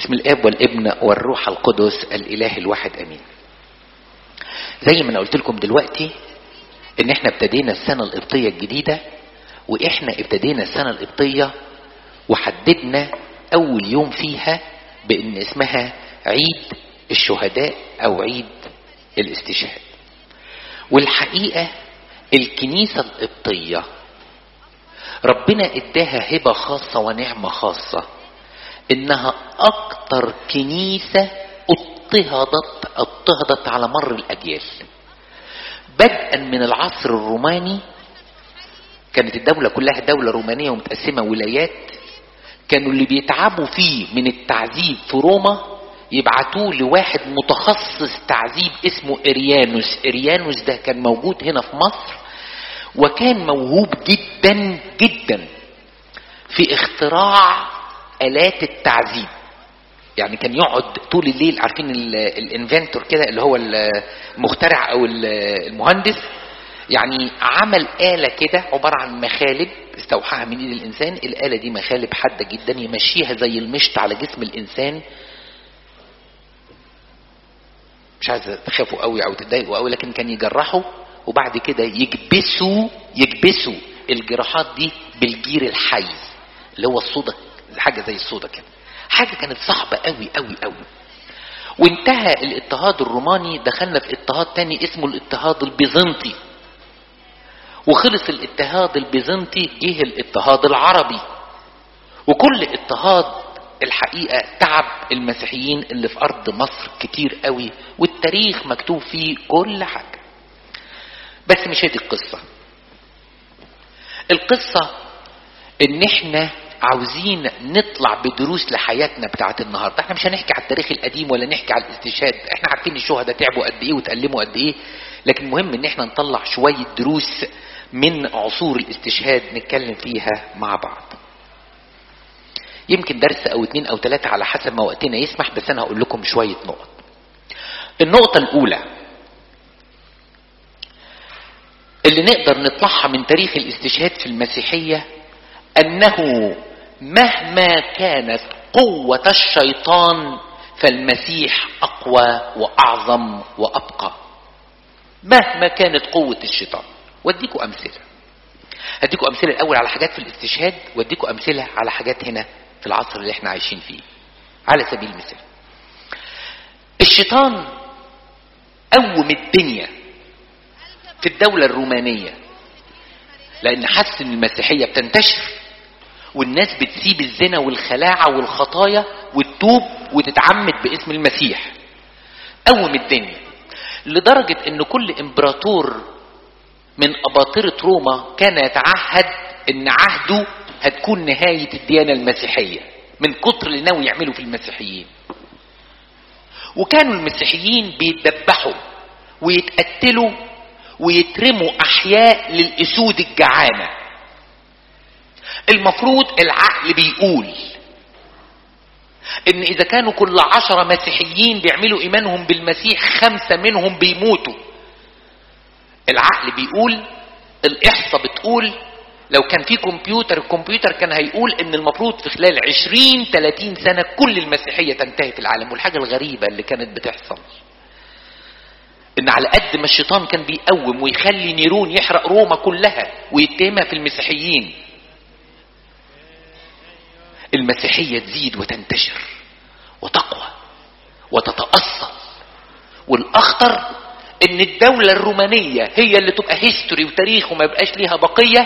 بسم الاب والابن والروح القدس الاله الواحد امين زي ما انا قلت لكم دلوقتي ان احنا ابتدينا السنه القبطيه الجديده واحنا ابتدينا السنه القبطيه وحددنا اول يوم فيها بان اسمها عيد الشهداء او عيد الاستشهاد والحقيقه الكنيسه القبطيه ربنا اداها هبه خاصه ونعمه خاصه انها اكتر كنيسه اضطهدت اضطهدت على مر الاجيال بدءا من العصر الروماني كانت الدولة كلها دولة رومانية ومتقسمة ولايات كانوا اللي بيتعبوا فيه من التعذيب في روما يبعتوه لواحد متخصص تعذيب اسمه إريانوس إريانوس ده كان موجود هنا في مصر وكان موهوب جدا جدا في اختراع آلات التعذيب يعني كان يقعد طول الليل عارفين الانفنتور كده اللي هو المخترع او المهندس يعني عمل آلة كده عبارة عن مخالب استوحاها من ايد الانسان الآلة دي مخالب حادة جدا يمشيها زي المشط على جسم الانسان مش عايز تخافوا قوي او تتضايقوا قوي لكن كان يجرحوا وبعد كده يكبسوا يكبسوا الجراحات دي بالجير الحي اللي هو الصودا حاجة زي الصودا كده حاجة كانت صعبة قوي قوي قوي وانتهى الاضطهاد الروماني دخلنا في اضطهاد تاني اسمه الاضطهاد البيزنطي وخلص الاضطهاد البيزنطي جه الاضطهاد العربي وكل اضطهاد الحقيقة تعب المسيحيين اللي في أرض مصر كتير قوي والتاريخ مكتوب فيه كل حاجة بس مش هذه القصة القصة ان احنا عاوزين نطلع بدروس لحياتنا بتاعت النهارده احنا مش هنحكي على التاريخ القديم ولا نحكي على الاستشهاد احنا عارفين الشهداء تعبوا قد ايه وتألموا قد ايه لكن المهم ان احنا نطلع شوية دروس من عصور الاستشهاد نتكلم فيها مع بعض يمكن درس او اتنين او تلاتة على حسب ما وقتنا يسمح بس انا هقول لكم شوية نقط النقطة الاولى اللي نقدر نطلعها من تاريخ الاستشهاد في المسيحية انه مهما كانت قوة الشيطان فالمسيح اقوى واعظم وابقى مهما كانت قوة الشيطان واديكم امثلة هديكم امثلة الاول على حاجات في الاستشهاد واديكم امثلة على حاجات هنا في العصر اللي احنا عايشين فيه على سبيل المثال الشيطان قوم الدنيا في الدولة الرومانية لان حس ان المسيحية بتنتشر والناس بتسيب الزنا والخلاعة والخطايا وتتوب وتتعمد باسم المسيح قوم الدنيا لدرجة ان كل امبراطور من اباطرة روما كان يتعهد ان عهده هتكون نهاية الديانة المسيحية من كتر اللي ناوي يعملوا في المسيحيين وكانوا المسيحيين بيتذبحوا ويتقتلوا ويترموا احياء للاسود الجعانه المفروض العقل بيقول ان اذا كانوا كل عشرة مسيحيين بيعملوا ايمانهم بالمسيح خمسة منهم بيموتوا العقل بيقول الاحصاء بتقول لو كان في كمبيوتر الكمبيوتر كان هيقول ان المفروض في خلال عشرين تلاتين سنة كل المسيحية تنتهي في العالم والحاجة الغريبة اللي كانت بتحصل ان على قد ما الشيطان كان بيقوم ويخلي نيرون يحرق روما كلها ويتهمها في المسيحيين المسيحية تزيد وتنتشر وتقوى وتتأصل والأخطر إن الدولة الرومانية هي اللي تبقى هيستوري وتاريخ وما يبقاش ليها بقية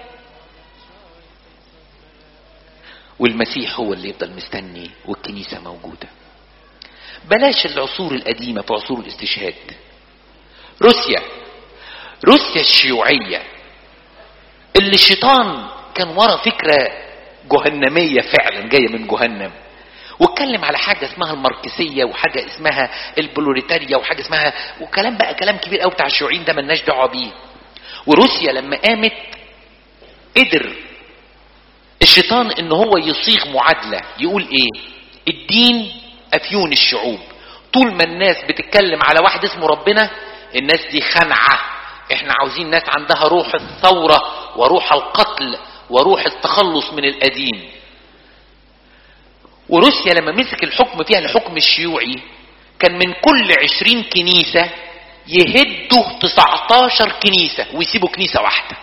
والمسيح هو اللي يفضل مستني والكنيسة موجودة بلاش العصور القديمة في عصور الاستشهاد روسيا روسيا الشيوعية اللي الشيطان كان ورا فكرة جهنمية فعلا جاية من جهنم واتكلم على حاجة اسمها الماركسية وحاجة اسمها البلوريتاريا وحاجة اسمها وكلام بقى كلام كبير قوي بتاع الشيوعيين ده ملناش دعوة بيه وروسيا لما قامت قدر الشيطان ان هو يصيغ معادلة يقول ايه الدين افيون الشعوب طول ما الناس بتتكلم على واحد اسمه ربنا الناس دي خنعة احنا عاوزين ناس عندها روح الثورة وروح القتل وروح التخلص من القديم وروسيا لما مسك الحكم فيها الحكم الشيوعي كان من كل عشرين كنيسة يهدوا 19 كنيسة ويسيبوا كنيسة واحدة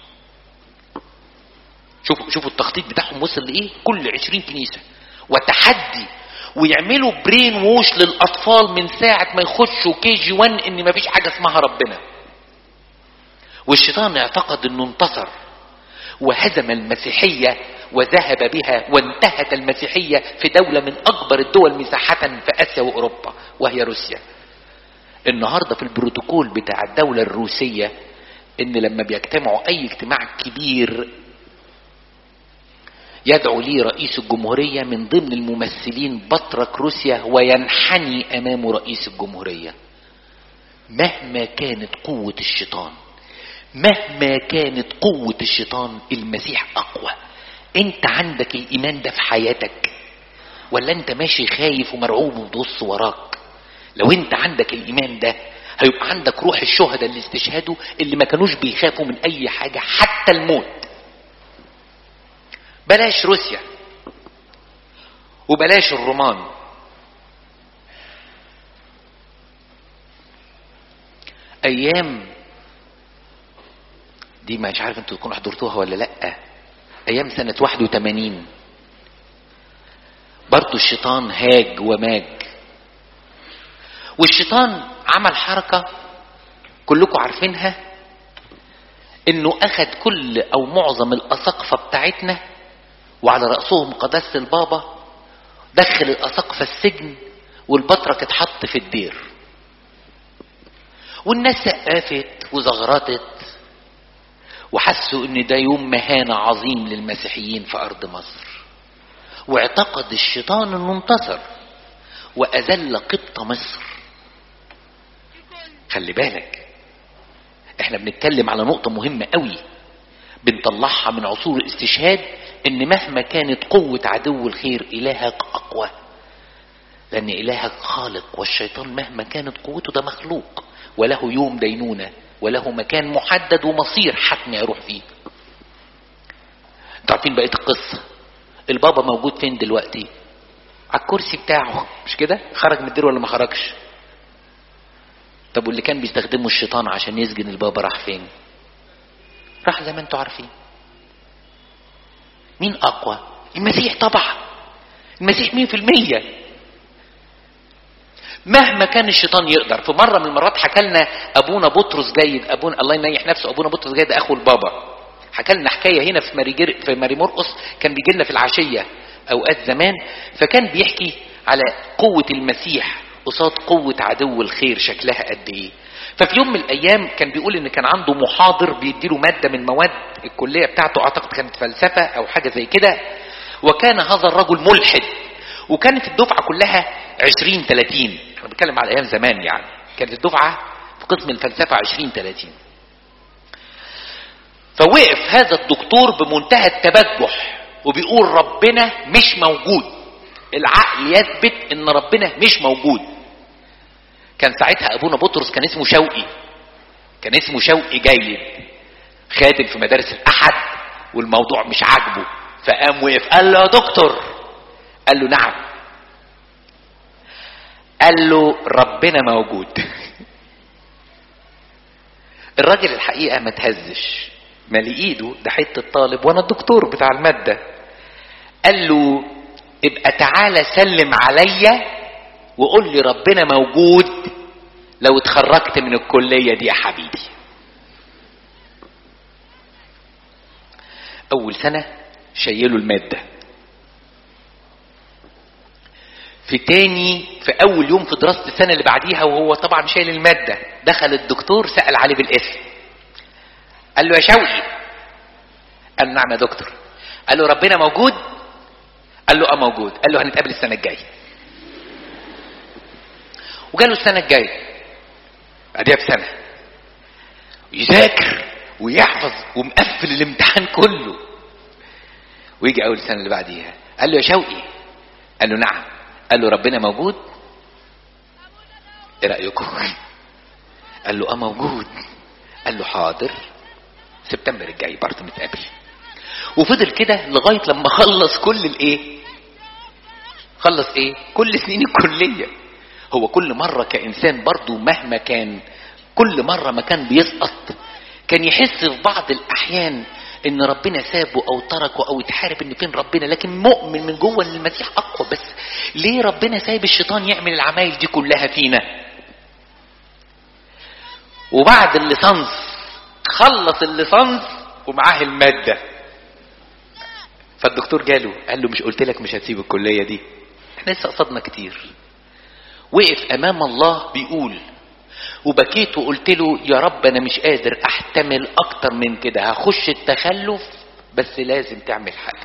شوفوا شوفوا التخطيط بتاعهم وصل لايه كل 20 كنيسة وتحدي ويعملوا برين ووش للاطفال من ساعة ما يخشوا كي جي 1 ان مفيش حاجة اسمها ربنا والشيطان اعتقد انه انتصر وهزم المسيحية وذهب بها وانتهت المسيحية في دولة من أكبر الدول مساحة في آسيا وأوروبا وهي روسيا النهاردة في البروتوكول بتاع الدولة الروسية إن لما بيجتمعوا أي اجتماع كبير يدعو لي رئيس الجمهورية من ضمن الممثلين بطرك روسيا وينحني أمام رئيس الجمهورية مهما كانت قوة الشيطان مهما كانت قوة الشيطان المسيح أقوى انت عندك الايمان ده في حياتك ولا انت ماشي خايف ومرعوب وبتبص وراك لو انت عندك الايمان ده هيبقى عندك روح الشهداء اللي استشهدوا اللي ما كانوش بيخافوا من اي حاجة حتى الموت بلاش روسيا وبلاش الرومان ايام دي مش عارف انتوا تكونوا حضرتوها ولا لا ايام سنة 81 برضو الشيطان هاج وماج والشيطان عمل حركة كلكم عارفينها انه اخد كل او معظم الاساقفة بتاعتنا وعلى رأسهم قداسة البابا دخل الاساقفة السجن والبطرك اتحط في الدير والناس سقفت وزغرطت وحسوا ان ده يوم مهانة عظيم للمسيحيين في ارض مصر واعتقد الشيطان انه انتصر واذل قبط مصر خلي بالك احنا بنتكلم على نقطة مهمة قوي بنطلعها من عصور الاستشهاد ان مهما كانت قوة عدو الخير الهك اقوى لان الهك خالق والشيطان مهما كانت قوته ده مخلوق وله يوم دينونه وله مكان محدد ومصير حتمي يروح فيه انتوا عارفين بقيه القصه البابا موجود فين دلوقتي على الكرسي بتاعه مش كده خرج من الدير ولا ما خرجش طب واللي كان بيستخدمه الشيطان عشان يسجن البابا راح فين راح زي ما انتوا عارفين مين اقوى المسيح طبعا المسيح مين في المية مهما كان الشيطان يقدر في مرة من المرات حكى لنا أبونا بطرس جيد أبونا الله ينيح نفسه أبونا بطرس جيد أخو البابا حكى لنا حكاية هنا في ماري في ماري مرقس كان بيجي لنا في العشية أوقات زمان فكان بيحكي على قوة المسيح قصاد قوة عدو الخير شكلها قد إيه ففي يوم من الأيام كان بيقول إن كان عنده محاضر بيديله مادة من مواد الكلية بتاعته أعتقد كانت فلسفة أو حاجة زي كده وكان هذا الرجل ملحد وكانت الدفعة كلها 20 30 احنا بنتكلم على ايام زمان يعني كانت الدفعة في قسم الفلسفة 20 30 فوقف هذا الدكتور بمنتهى التبجح وبيقول ربنا مش موجود العقل يثبت ان ربنا مش موجود كان ساعتها ابونا بطرس كان اسمه شوقي كان اسمه شوقي جيد خادم في مدارس الاحد والموضوع مش عاجبه فقام وقف قال له يا دكتور قال له نعم قال له ربنا موجود الراجل الحقيقه ما تهزش مالي ايده ده حته طالب وانا الدكتور بتاع الماده قال له ابقى تعالى سلم عليا وقول لي ربنا موجود لو اتخرجت من الكليه دي يا حبيبي اول سنه شيلوا الماده في تاني في اول يوم في دراسه السنه اللي بعديها وهو طبعا شايل الماده دخل الدكتور سال عليه بالاسم قال له يا شوقي قال له نعم يا دكتور قال له ربنا موجود قال له اه موجود قال له هنتقابل السنه الجايه وجاله السنه الجايه بعديها بسنه ويذاكر ويحفظ ومقفل الامتحان كله ويجي اول السنه اللي بعديها قال له يا شوقي قال له نعم قال له ربنا موجود ايه رايكم قال له اه موجود قال له حاضر سبتمبر الجاي برضه نتقابل وفضل كده لغايه لما خلص كل الايه خلص ايه كل سنين الكلية هو كل مرة كإنسان برضو مهما كان كل مرة ما كان بيسقط كان يحس في بعض الأحيان ان ربنا سابه او تركه او يتحارب ان فين ربنا لكن مؤمن من جوه ان المسيح اقوى بس ليه ربنا سايب الشيطان يعمل العمايل دي كلها فينا وبعد الليسانس خلص الليسانس ومعاه المادة فالدكتور جاله قال له مش قلت لك مش هتسيب الكلية دي احنا لسه قصدنا كتير وقف امام الله بيقول وبكيت وقلت له يا رب انا مش قادر احتمل اكتر من كده هخش التخلف بس لازم تعمل حاجة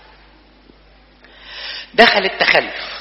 دخل التخلف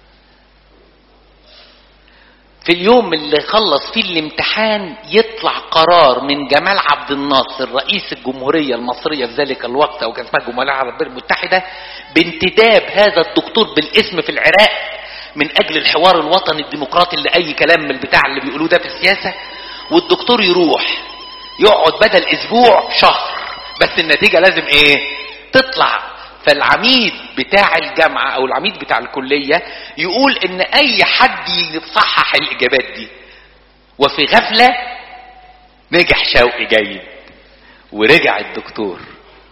في اليوم اللي خلص فيه الامتحان يطلع قرار من جمال عبد الناصر رئيس الجمهورية المصرية في ذلك الوقت او كان اسمها الجمهورية العربية المتحدة بانتداب هذا الدكتور بالاسم في العراق من اجل الحوار الوطني الديمقراطي اللي اي كلام من البتاع اللي بيقولوه ده في السياسة والدكتور يروح يقعد بدل اسبوع شهر بس النتيجة لازم ايه تطلع فالعميد بتاع الجامعة او العميد بتاع الكلية يقول ان اي حد يصحح الاجابات دي وفي غفلة نجح شوقي جيد ورجع الدكتور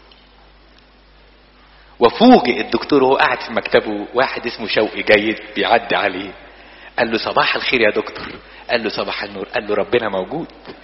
وفوجئ الدكتور وهو قاعد في مكتبه واحد اسمه شوقي جيد بيعدي عليه قال له صباح الخير يا دكتور قال له صباح النور قال له ربنا موجود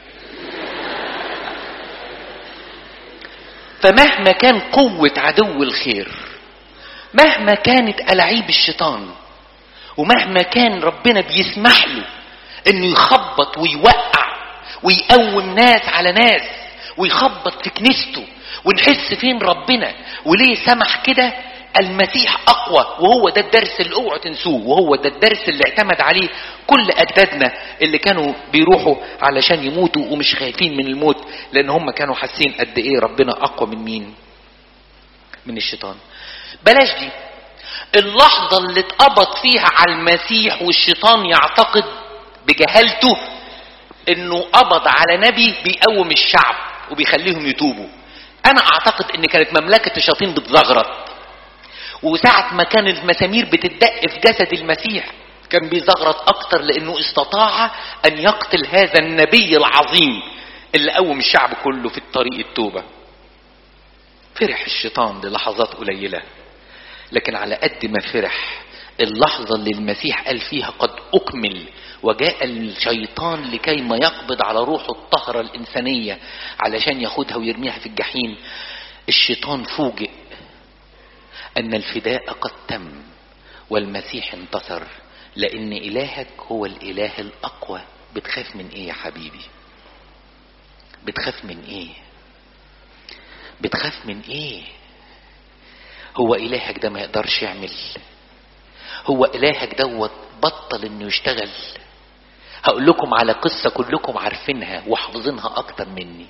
فمهما كان قوة عدو الخير مهما كانت ألاعيب الشيطان ومهما كان ربنا بيسمح له انه يخبط ويوقع ويقوم ناس على ناس ويخبط في كنيسته ونحس فين ربنا وليه سمح كده المسيح اقوى وهو ده الدرس اللي اوعوا تنسوه وهو ده الدرس اللي اعتمد عليه كل اجدادنا اللي كانوا بيروحوا علشان يموتوا ومش خايفين من الموت لان هم كانوا حاسين قد ايه ربنا اقوى من مين من الشيطان بلاش دي اللحظة اللي اتقبض فيها على المسيح والشيطان يعتقد بجهالته انه قبض على نبي بيقوم الشعب وبيخليهم يتوبوا انا اعتقد ان كانت مملكة الشياطين بتزغرط وساعة ما كان المسامير بتدق في جسد المسيح كان بيزغرط اكتر لانه استطاع ان يقتل هذا النبي العظيم اللي قوم الشعب كله في الطريق التوبة فرح الشيطان للحظات قليلة لكن على قد ما فرح اللحظة اللي المسيح قال فيها قد أكمل وجاء الشيطان لكي ما يقبض على روحه الطهرة الإنسانية علشان ياخدها ويرميها في الجحيم الشيطان فوجئ أن الفداء قد تم والمسيح انتصر لأن إلهك هو الإله الأقوى بتخاف من إيه يا حبيبي بتخاف من إيه بتخاف من إيه هو إلهك ده ما يقدرش يعمل هو إلهك دوت بطل إنه يشتغل هقول لكم على قصة كلكم عارفينها وحافظينها أكتر مني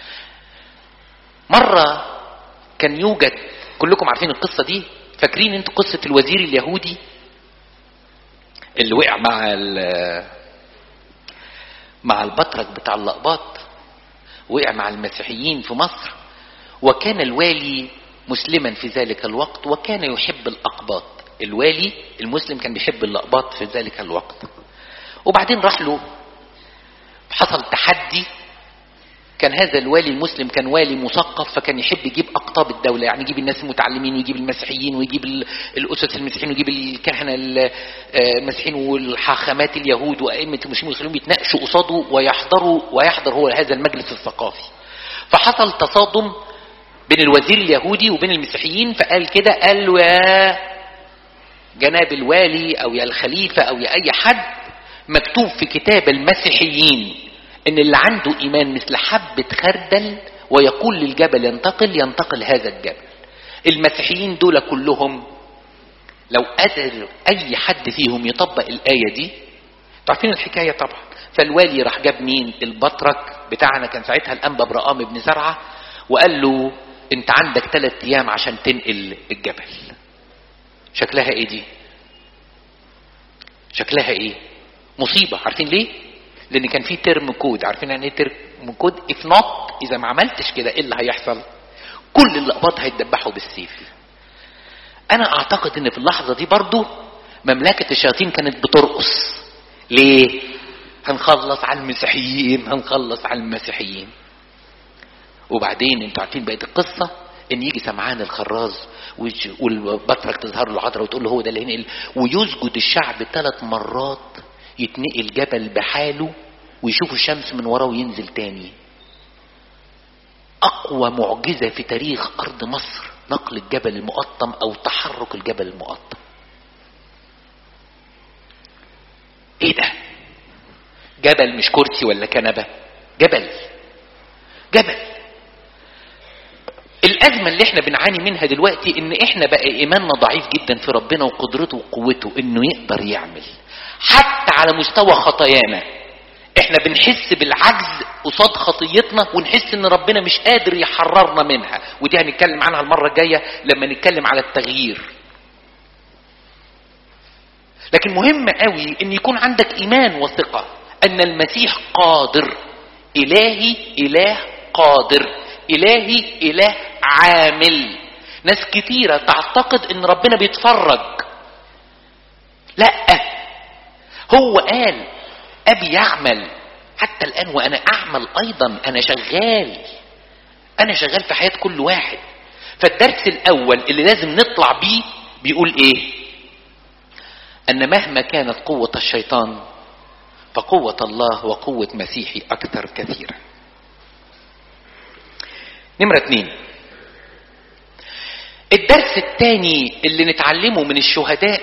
مرة كان يوجد كلكم عارفين القصة دي فاكرين انتوا قصة الوزير اليهودي اللي وقع مع مع البطرك بتاع اللقباط وقع مع المسيحيين في مصر وكان الوالي مسلما في ذلك الوقت وكان يحب الأقباط الوالي المسلم كان بيحب اللقباط في ذلك الوقت وبعدين راح له حصل تحدي كان هذا الوالي المسلم كان والي مثقف فكان يحب يجيب اقطاب الدوله يعني يجيب الناس المتعلمين ويجيب المسيحيين ويجيب الاسس المسيحيين ويجيب الكهنه المسيحيين والحاخامات اليهود وائمه المسلمين ويخليهم يتناقشوا قصاده ويحضروا ويحضر هو هذا المجلس الثقافي فحصل تصادم بين الوزير اليهودي وبين المسيحيين فقال كده قال له يا جناب الوالي او يا الخليفه او يا اي حد مكتوب في كتاب المسيحيين ان اللي عنده ايمان مثل حبة خردل ويقول للجبل ينتقل ينتقل هذا الجبل المسيحيين دول كلهم لو قدر اي حد فيهم يطبق الاية دي تعرفين الحكاية طبعا فالوالي راح جاب مين البطرك بتاعنا كان ساعتها الانبا برقام بن زرعة وقال له انت عندك ثلاث ايام عشان تنقل الجبل شكلها ايه دي شكلها ايه مصيبة عارفين ليه لان كان في ترم كود عارفين يعني ايه ترم كود if not اذا ما عملتش كده ايه اللي هيحصل كل اللقباط هيتدبحوا بالسيف انا اعتقد ان في اللحظة دي برضو مملكة الشياطين كانت بترقص ليه هنخلص على المسيحيين هنخلص على المسيحيين وبعدين انتوا عارفين بقيه القصه ان يجي سمعان الخراز ويج- والبطرك تظهر له عذراء وتقول له هو ده اللي هينقل ويسجد الشعب ثلاث مرات يتنقل جبل بحاله ويشوفوا الشمس من وراه وينزل تاني اقوى معجزه في تاريخ ارض مصر نقل الجبل المقطم او تحرك الجبل المقطم ايه ده جبل مش كرسي ولا كنبه جبل جبل الأزمة اللي احنا بنعاني منها دلوقتي ان احنا بقى ايماننا ضعيف جدا في ربنا وقدرته وقوته انه يقدر يعمل حتى على مستوى خطايانا احنا بنحس بالعجز قصاد خطيتنا ونحس ان ربنا مش قادر يحررنا منها ودي هنتكلم عنها المرة الجاية لما نتكلم على التغيير لكن مهم قوي ان يكون عندك ايمان وثقة ان المسيح قادر الهي اله قادر الهي اله عامل ناس كتيرة تعتقد ان ربنا بيتفرج لا هو قال ابي يعمل حتى الان وانا اعمل ايضا انا شغال انا شغال في حياة كل واحد فالدرس الاول اللي لازم نطلع بيه بيقول ايه ان مهما كانت قوة الشيطان فقوة الله وقوة مسيحي اكثر كثيرا نمرة اتنين الدرس الثاني اللي نتعلمه من الشهداء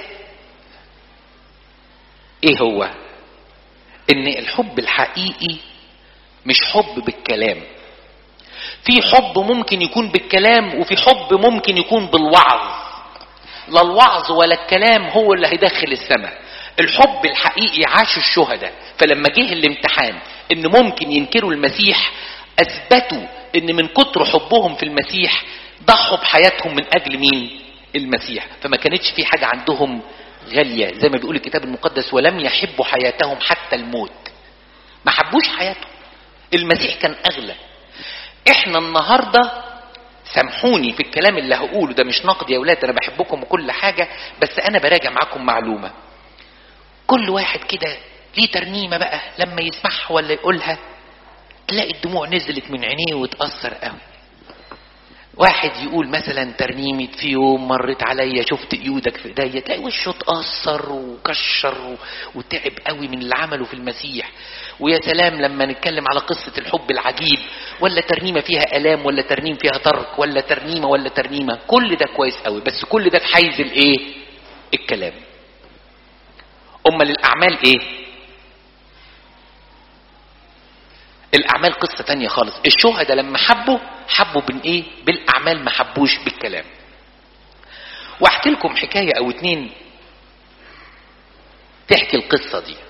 ايه هو ان الحب الحقيقي مش حب بالكلام في حب ممكن يكون بالكلام وفي حب ممكن يكون بالوعظ لا الوعظ ولا الكلام هو اللي هيدخل السماء الحب الحقيقي عاش الشهداء فلما جه الامتحان ان ممكن ينكروا المسيح اثبتوا ان من كتر حبهم في المسيح ضحوا بحياتهم من اجل مين المسيح فما كانتش في حاجة عندهم غالية زي ما بيقول الكتاب المقدس ولم يحبوا حياتهم حتى الموت ما حبوش حياتهم المسيح كان اغلى احنا النهاردة سامحوني في الكلام اللي هقوله ده مش نقد يا اولاد انا بحبكم وكل حاجة بس انا براجع معاكم معلومة كل واحد كده ليه ترنيمة بقى لما يسمعها ولا يقولها تلاقي الدموع نزلت من عينيه وتأثر قوي واحد يقول مثلا ترنيمة في يوم مرت عليا شفت ايودك في ايديا تلاقي وشه اتأثر وكشر و- وتعب قوي من اللي عمله في المسيح ويا سلام لما نتكلم على قصة الحب العجيب ولا ترنيمة فيها آلام ولا ترنيم فيها ترك ولا ترنيمة ولا ترنيمة كل ده كويس قوي بس كل ده في حيز الايه الكلام امال الاعمال ايه الاعمال قصة تانية خالص الشهداء لما حبوا حبوا بين ايه بالاعمال ما حبوش بالكلام واحكي لكم حكاية او اتنين تحكي القصة دي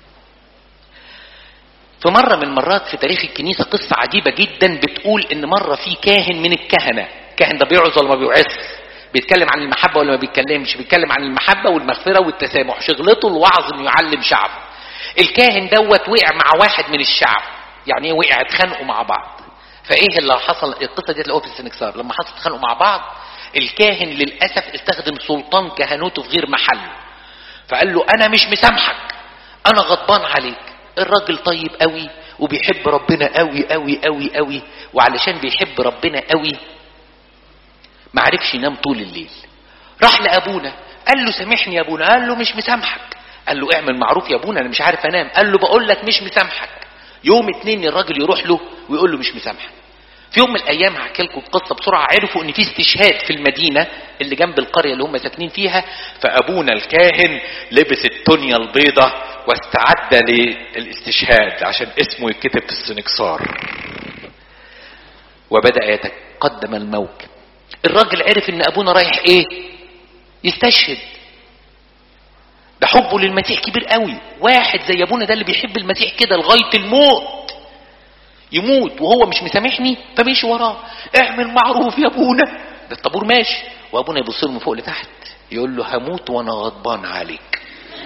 في مرة من المرات في تاريخ الكنيسة قصة عجيبة جدا بتقول ان مرة في كاهن من الكهنة كاهن ده بيعظ ولا ما بيوعظ بيتكلم عن المحبة ولا ما بيتكلمش بيتكلم عن المحبة والمغفرة والتسامح شغلته الوعظ انه يعلم شعبه الكاهن دوت وقع مع واحد من الشعب يعني ايه وقع اتخانقوا مع بعض فايه اللي حصل القصه دي تلاقوها في السنكسار لما حصل اتخانقوا مع بعض الكاهن للاسف استخدم سلطان كهنوته في غير محله فقال له انا مش مسامحك انا غضبان عليك الراجل طيب قوي وبيحب ربنا قوي قوي قوي قوي وعلشان بيحب ربنا قوي ما عرفش ينام طول الليل راح لابونا قال له سامحني يا ابونا قال له مش مسامحك قال له اعمل معروف يا ابونا انا مش عارف انام قال له بقول لك مش مسامحك يوم اتنين الراجل يروح له ويقول له مش مسامحك في يوم من الايام هحكي لكم القصه بسرعه عرفوا ان في استشهاد في المدينه اللي جنب القريه اللي هم ساكنين فيها فابونا الكاهن لبس التونيا البيضة واستعد للاستشهاد عشان اسمه يتكتب في السنكسار وبدا يتقدم الموكب الراجل عرف ان ابونا رايح ايه يستشهد ده حبه للمسيح كبير قوي واحد زي ابونا ده اللي بيحب المسيح كده لغايه الموت يموت وهو مش مسامحني فمشي وراه اعمل معروف يا ابونا ده الطابور ماشي وابونا يبص له من فوق لتحت يقول له هموت وانا غضبان عليك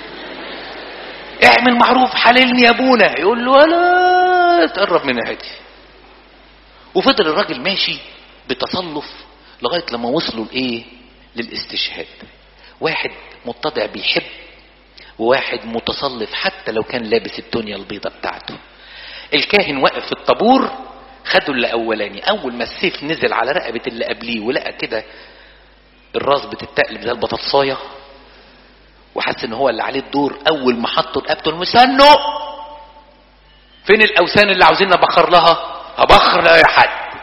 اعمل معروف حللني يا ابونا يقول له ولا تقرب من ناحيتي وفضل الراجل ماشي بتصلف لغايه لما وصلوا لايه للاستشهاد واحد متضع بيحب وواحد متصلف حتى لو كان لابس الدنيا البيضة بتاعته الكاهن واقف في الطابور خدوا اللي اولاني اول ما السيف نزل على رقبة اللي قبليه ولقى كده الراس بتتقلب زي البطاطسايه وحس ان هو اللي عليه الدور اول ما حطوا رقبته المسنو فين الاوثان اللي عاوزين نبخر لها ابخر لا يا حد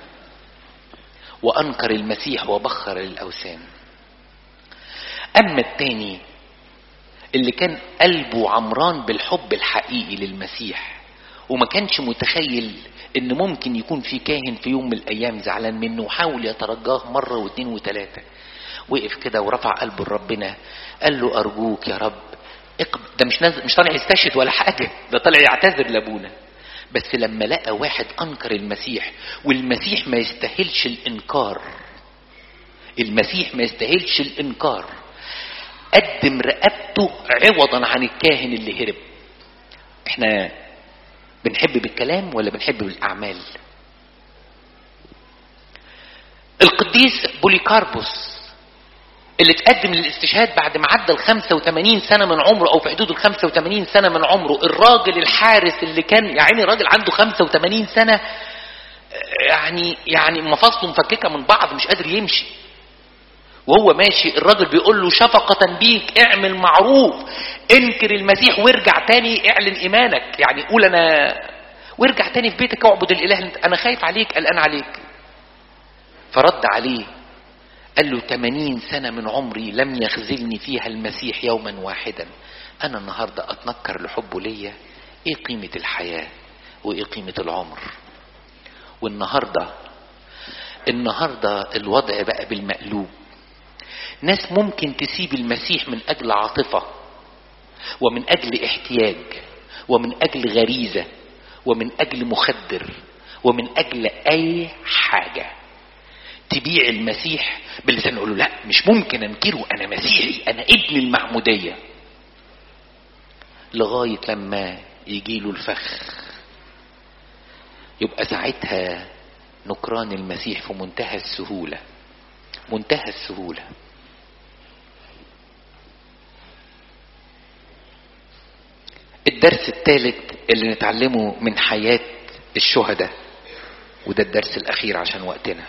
وانكر المسيح وبخر للاوثان اما التاني اللي كان قلبه عمران بالحب الحقيقي للمسيح وما كانش متخيل ان ممكن يكون في كاهن في يوم من الايام زعلان منه وحاول يترجاه مره واثنين وثلاثه وقف كده ورفع قلبه لربنا قال له ارجوك يا رب اقب... ده مش نازل مش طالع يستشهد ولا حاجه ده طالع يعتذر لابونا بس لما لقى واحد انكر المسيح والمسيح ما يستاهلش الانكار المسيح ما يستاهلش الانكار قدم رقبته عوضا عن الكاهن اللي هرب احنا بنحب بالكلام ولا بنحب بالاعمال القديس بوليكاربوس اللي اتقدم للاستشهاد بعد ما عدى ال 85 سنه من عمره او في حدود ال 85 سنه من عمره الراجل الحارس اللي كان يا عيني راجل عنده 85 سنه يعني يعني مفاصله مفككه من بعض مش قادر يمشي وهو ماشي الراجل بيقول له شفقة بيك اعمل معروف انكر المسيح وارجع تاني اعلن ايمانك يعني قول انا وارجع تاني في بيتك اعبد الاله انا خايف عليك قلقان عليك فرد عليه قال له 80 سنة من عمري لم يخذلني فيها المسيح يوما واحدا أنا النهاردة أتنكر لحبه ليا إيه قيمة الحياة وإيه قيمة العمر والنهاردة النهاردة الوضع بقى بالمقلوب ناس ممكن تسيب المسيح من أجل عاطفة ومن أجل احتياج ومن أجل غريزة ومن أجل مخدر ومن أجل أي حاجة تبيع المسيح بلسان نقول له لا مش ممكن انكره انا مسيحي انا ابن المعمودية لغاية لما يجي له الفخ يبقى ساعتها نكران المسيح في منتهى السهولة منتهى السهولة الدرس الثالث اللي نتعلمه من حياة الشهداء وده الدرس الأخير عشان وقتنا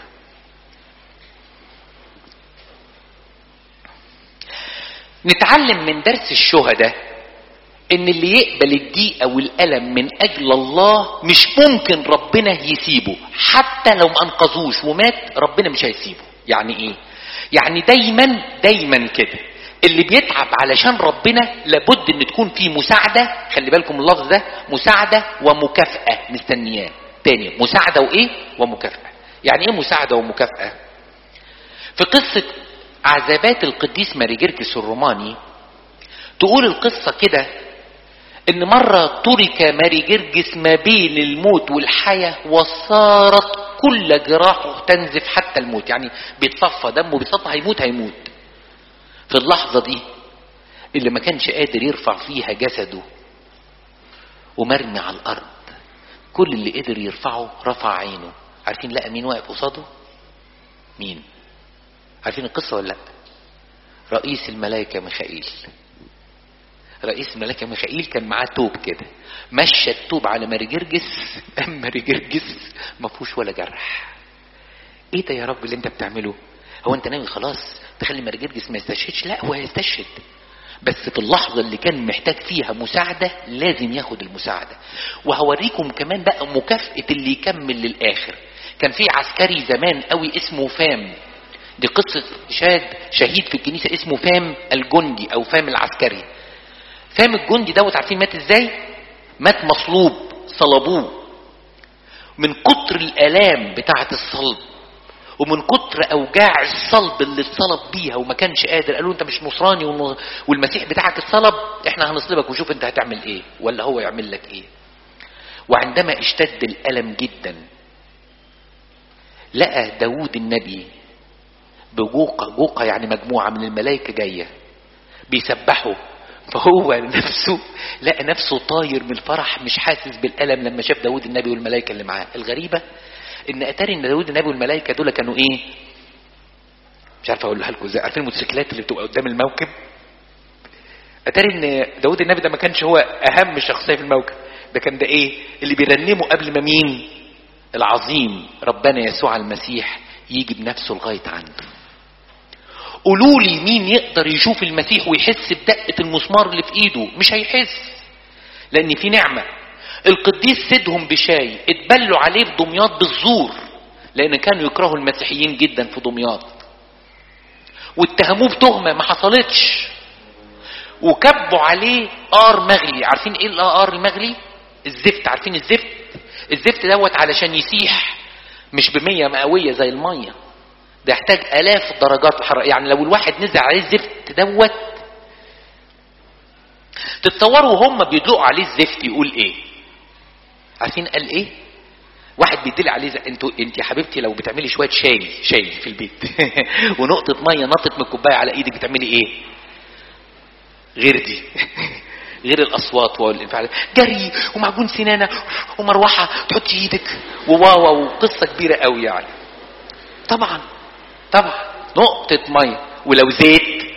نتعلم من درس الشهداء ان اللي يقبل الضيقه والالم من اجل الله مش ممكن ربنا يسيبه حتى لو ما انقذوش ومات ربنا مش هيسيبه يعني ايه يعني دايما دايما كده اللي بيتعب علشان ربنا لابد ان تكون في مساعده خلي بالكم اللفظ ده مساعده ومكافاه مستنياه تاني مساعده وايه ومكافاه يعني ايه مساعده ومكافاه في قصه عذابات القديس ماريجرجس الروماني تقول القصة كده ان مرة ترك ماريجرجس ما بين الموت والحياة وصارت كل جراحه تنزف حتى الموت يعني بيتصفى دمه بيتصفى هيموت هيموت في اللحظة دي اللي ما كانش قادر يرفع فيها جسده ومرمي على الأرض كل اللي قدر يرفعه رفع عينه عارفين لقى مين واقف قصاده مين عارفين القصة ولا لا رئيس الملائكة ميخائيل رئيس الملائكة ميخائيل كان معاه توب كده مشى التوب على مارجرجس أم مارجرجس ما فيهوش ولا جرح ايه ده يا رب اللي انت بتعمله هو انت ناوي خلاص تخلي مارجرجس ما يستشهدش لا هو هيستشهد بس في اللحظة اللي كان محتاج فيها مساعدة لازم ياخد المساعدة وهوريكم كمان بقى مكافأة اللي يكمل للآخر كان في عسكري زمان قوي اسمه فام دي قصة شاد شهيد في الكنيسة اسمه فام الجندي أو فام العسكري فام الجندي دوت عارفين مات ازاي؟ مات مصلوب صلبوه من كتر الآلام بتاعة الصلب ومن كتر أوجاع الصلب اللي اتصلب بيها وما كانش قادر قالوا أنت مش نصراني والمسيح بتاعك اتصلب احنا هنصلبك وشوف أنت هتعمل إيه ولا هو يعمل لك إيه وعندما اشتد الألم جدا لقى داود النبي بجوقة جوقة يعني مجموعة من الملائكة جاية بيسبحوا فهو نفسه لقى نفسه طاير من الفرح مش حاسس بالألم لما شاف داود النبي والملائكة اللي معاه الغريبة ان اتاري ان داود النبي والملائكة دول كانوا ايه مش عارف اقولها لكم ازاي عارفين الموتوسيكلات اللي بتبقى قدام الموكب اتاري ان داود النبي ده ما كانش هو اهم شخصيه في الموكب ده كان ده ايه اللي بيرنمه قبل ما مين العظيم ربنا يسوع المسيح يجي بنفسه لغايه عنده قولوا لي مين يقدر يشوف المسيح ويحس بدقه المسمار اللي في ايده مش هيحس لان في نعمه القديس سيدهم بشاي اتبلوا عليه في دمياط بالزور لان كانوا يكرهوا المسيحيين جدا في دمياط واتهموه بتهمه ما حصلتش وكبوا عليه قار مغلي عارفين ايه القار المغلي الزفت عارفين الزفت الزفت دوت علشان يسيح مش بمية مئوية زي المية ده يحتاج الاف درجات الحرارة يعني لو الواحد نزل عليه الزفت دوت تتصوروا هم بيدلقوا عليه الزفت يقول ايه عارفين قال ايه واحد بيدلق عليه زي... انتوا انت يا حبيبتي لو بتعملي شويه شاي شاي في البيت ونقطه ميه نطت من الكوبايه على ايدك بتعملي ايه غير دي غير الاصوات والانفعالات جري ومعجون سنانه ومروحه تحطي ايدك وواوا وقصه كبيره قوي يعني طبعا طبعا نقطه ميه ولو زيت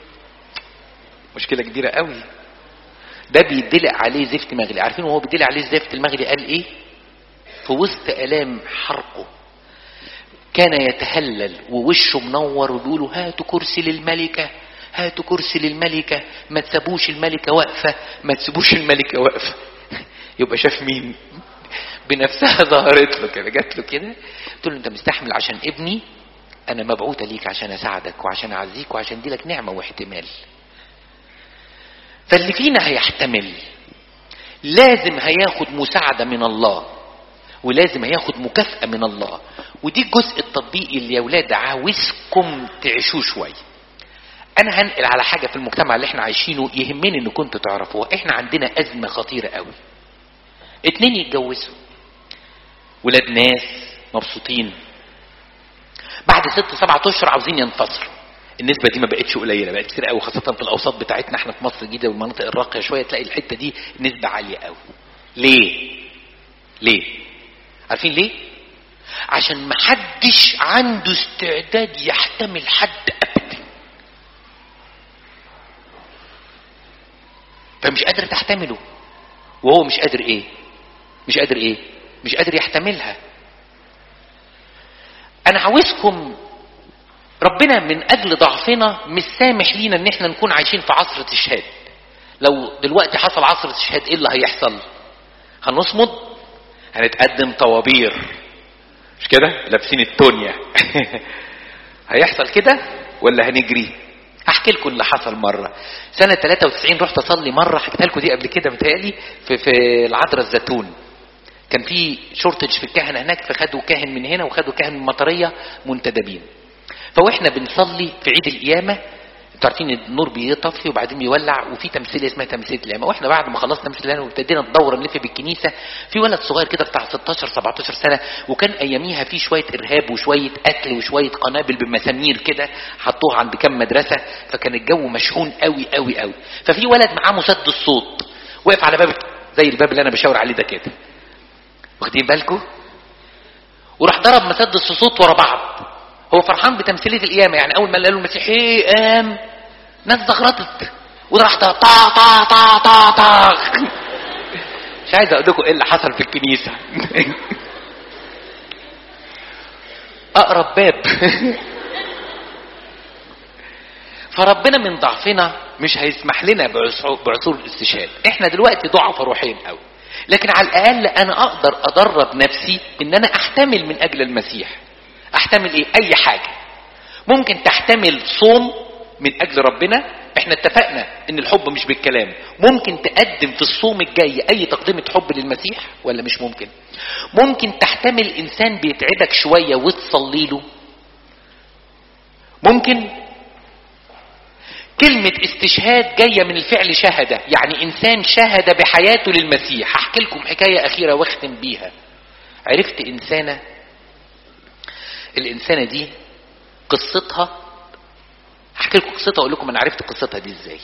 مشكله كبيره قوي ده بيدلق عليه زفت مغلي عارفين وهو بيدلق عليه الزفت المغلي قال ايه في وسط الام حرقه كان يتهلل ووشه منور وبيقولوا هاتوا كرسي للملكه هاتوا كرسي للملكة ما تسابوش الملكة واقفة ما تسيبوش الملكة واقفة يبقى شاف مين بنفسها ظهرت له كده جات له كده قلت له انت مستحمل عشان ابني انا مبعوثة ليك عشان اساعدك وعشان اعزيك وعشان ادي لك نعمة واحتمال فاللي فينا هيحتمل لازم هياخد مساعدة من الله ولازم هياخد مكافأة من الله ودي الجزء التطبيقي اللي يا ولاد عاوزكم تعيشوه شويه انا هنقل على حاجه في المجتمع اللي احنا عايشينه يهمني ان كنتوا تعرفوها احنا عندنا ازمه خطيره قوي اتنين يتجوزوا ولاد ناس مبسوطين بعد ست سبعة اشهر عاوزين ينفصلوا النسبه دي ما بقتش قليله بقت كتير قوي خاصه في الاوساط بتاعتنا احنا في مصر الجديده والمناطق الراقيه شويه تلاقي الحته دي نسبه عاليه قوي ليه ليه عارفين ليه عشان محدش عنده استعداد يحتمل حد ابدا فمش قادر تحتمله وهو مش قادر ايه مش قادر ايه مش قادر يحتملها انا عاوزكم ربنا من اجل ضعفنا مش سامح لينا ان احنا نكون عايشين في عصر استشهاد لو دلوقتي حصل عصر استشهاد ايه اللي هيحصل هنصمد هنتقدم طوابير مش كده لابسين التونيا هيحصل كده ولا هنجري احكي لكم اللي حصل مره سنه 93 رحت اصلي مره حكيتها لكم دي قبل كده متهيألي في في العذراء الزيتون كان في شورتج في الكهنه هناك فخدوا كاهن من هنا وخدوا كاهن من المطريه منتدبين فواحنا بنصلي في عيد القيامه انتوا عارفين النور بيطفي وبعدين بيولع وفي تمثيليه اسمها تمثيليه القيامه واحنا بعد ما خلصنا تمثيل القيامه وابتدينا الدوره نلف بالكنيسه في ولد صغير كده بتاع 16 17 سنه وكان اياميها في شويه ارهاب وشويه قتل وشويه قنابل بمسامير كده حطوها عند كام مدرسه فكان الجو مشحون قوي قوي قوي ففي ولد معاه مسدس صوت وقف على باب زي الباب اللي انا بشاور عليه ده كده واخدين بالكم وراح ضرب مسدس صوت ورا بعض هو فرحان بتمثيليه القيامه يعني اول ما قالوا المسيح ايه قام ناس زغرطت وده راح طا طا طا طا طا مش عايز اقول لكم ايه اللي حصل في الكنيسه اقرب باب فربنا من ضعفنا مش هيسمح لنا بعصور الاستشهاد احنا دلوقتي ضعف روحيا قوي لكن على الاقل انا اقدر ادرب نفسي ان انا احتمل من اجل المسيح احتمل ايه اي حاجه ممكن تحتمل صوم من اجل ربنا احنا اتفقنا ان الحب مش بالكلام ممكن تقدم في الصوم الجاي اي تقدمة حب للمسيح ولا مش ممكن ممكن تحتمل انسان بيتعبك شوية وتصلي له ممكن كلمة استشهاد جاية من الفعل شهدة يعني انسان شهد بحياته للمسيح هحكي لكم حكاية اخيرة واختم بيها عرفت انسانة الانسانة دي قصتها هحكي لكم قصتها واقول لكم انا عرفت قصتها دي ازاي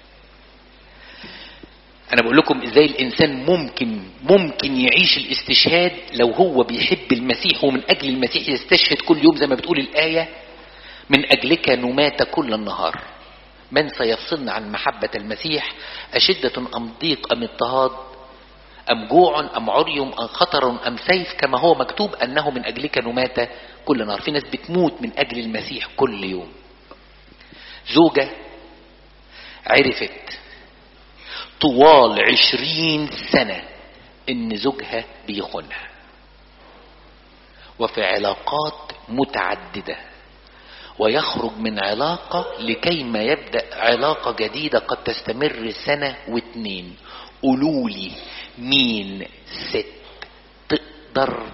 انا بقول لكم ازاي الانسان ممكن ممكن يعيش الاستشهاد لو هو بيحب المسيح ومن اجل المسيح يستشهد كل يوم زي ما بتقول الايه من أجلك نمات كل النهار من سيفصلنا عن محبة المسيح أشدة أم ضيق أم اضطهاد أم جوع أم عري أم خطر أم سيف كما هو مكتوب أنه من أجلك نمات كل نهار في ناس بتموت من أجل المسيح كل يوم زوجة عرفت طوال عشرين سنة ان زوجها بيخونها وفي علاقات متعددة ويخرج من علاقة لكي ما يبدأ علاقة جديدة قد تستمر سنة واتنين قولولي مين ست تقدر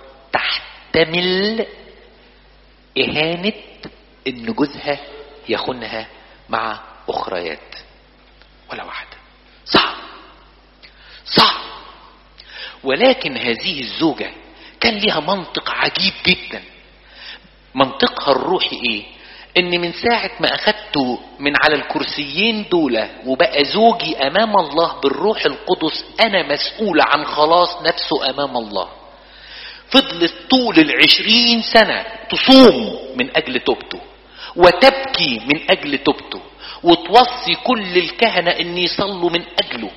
تحتمل إهانة إن جوزها يخونها مع أخريات ولا واحدة صعب صعب ولكن هذه الزوجة كان لها منطق عجيب جدا منطقها الروحي ايه ان من ساعة ما اخدته من على الكرسيين دول وبقى زوجي امام الله بالروح القدس انا مسؤولة عن خلاص نفسه امام الله فضلت طول العشرين سنة تصوم من اجل توبته وتبكي من اجل توبته وتوصي كل الكهنة ان يصلوا من اجله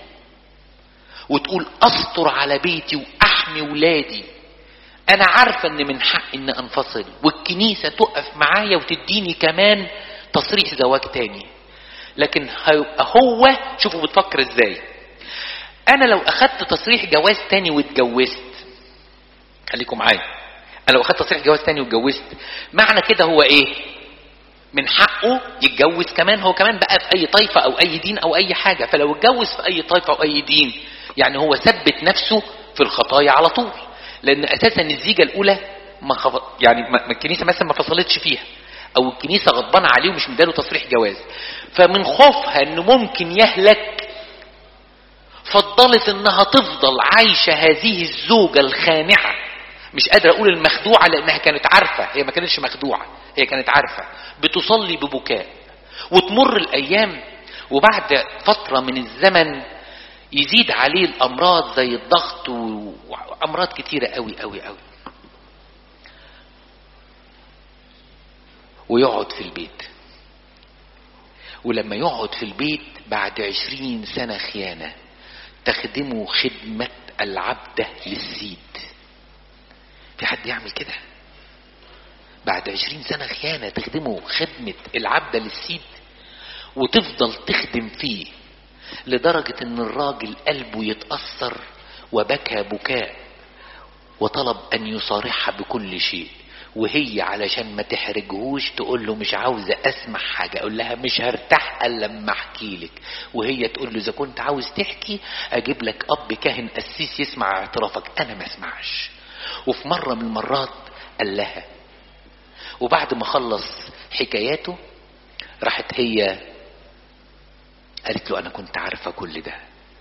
وتقول استر على بيتي واحمي ولادي انا عارفة ان من حق ان انفصل والكنيسة تقف معايا وتديني كمان تصريح زواج تاني لكن هو شوفوا بتفكر ازاي انا لو اخدت تصريح جواز تاني واتجوزت خليكم معايا انا لو اخدت تصريح جواز تاني واتجوزت معنى كده هو ايه من حقه يتجوز كمان هو كمان بقى في اي طائفة او اي دين او اي حاجة فلو اتجوز في اي طائفة او اي دين يعني هو ثبت نفسه في الخطايا على طول لان اساسا الزيجة الاولى ما خف... يعني ما الكنيسة مثلا ما فصلتش فيها او الكنيسة غضبانة عليه ومش مداله تصريح جواز فمن خوفها انه ممكن يهلك فضلت انها تفضل عايشة هذه الزوجة الخانعة مش قادر اقول المخدوعة لانها كانت عارفة هي ما كانتش مخدوعة هي كانت عارفة بتصلي ببكاء وتمر الايام وبعد فترة من الزمن يزيد عليه الامراض زي الضغط وامراض كتيرة قوي قوي قوي ويقعد في البيت ولما يقعد في البيت بعد عشرين سنة خيانة تخدمه خدمة العبدة للسيد في حد يعمل كده بعد عشرين سنة خيانة تخدمه خدمة العبدة للسيد وتفضل تخدم فيه لدرجة ان الراجل قلبه يتأثر وبكى بكاء وطلب ان يصارحها بكل شيء وهي علشان ما تحرجهوش تقول له مش عاوزة اسمع حاجة اقول لها مش هرتاح الا لما احكي لك وهي تقول له اذا كنت عاوز تحكي اجيب لك اب كاهن قسيس يسمع اعترافك انا ما اسمعش وفي مرة من المرات قال لها وبعد ما خلص حكاياته راحت هي قالت له انا كنت عارفة كل ده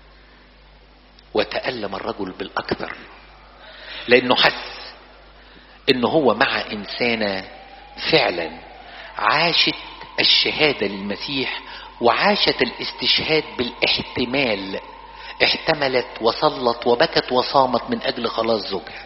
وتألم الرجل بالاكثر لانه حس انه هو مع انسانة فعلا عاشت الشهادة للمسيح وعاشت الاستشهاد بالاحتمال احتملت وصلت وبكت وصامت من اجل خلاص زوجها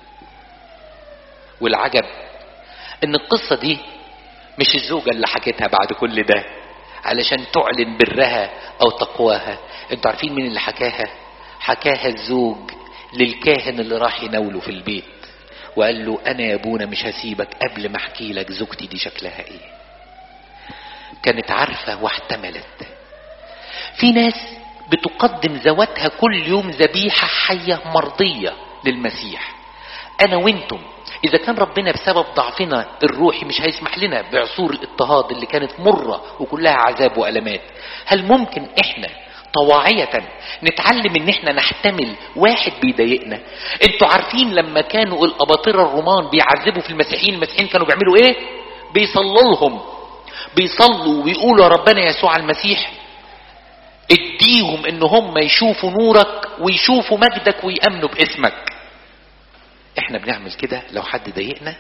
والعجب ان القصة دي مش الزوجة اللي حكتها بعد كل ده علشان تعلن برها او تقواها انتوا عارفين مين اللي حكاها حكاها الزوج للكاهن اللي راح يناوله في البيت وقال له انا يا ابونا مش هسيبك قبل ما احكي لك زوجتي دي شكلها ايه كانت عارفة واحتملت في ناس بتقدم ذواتها كل يوم ذبيحة حية مرضية للمسيح انا وانتم اذا كان ربنا بسبب ضعفنا الروحي مش هيسمح لنا بعصور الاضطهاد اللي كانت مرة وكلها عذاب والامات هل ممكن احنا طواعية نتعلم ان احنا نحتمل واحد بيضايقنا انتوا عارفين لما كانوا الاباطرة الرومان بيعذبوا في المسيحيين المسيحيين كانوا بيعملوا ايه بيصلوا لهم بيصلوا ويقولوا يا ربنا يسوع المسيح اديهم ان هم يشوفوا نورك ويشوفوا مجدك ويأمنوا باسمك احنا بنعمل كده لو حد ضايقنا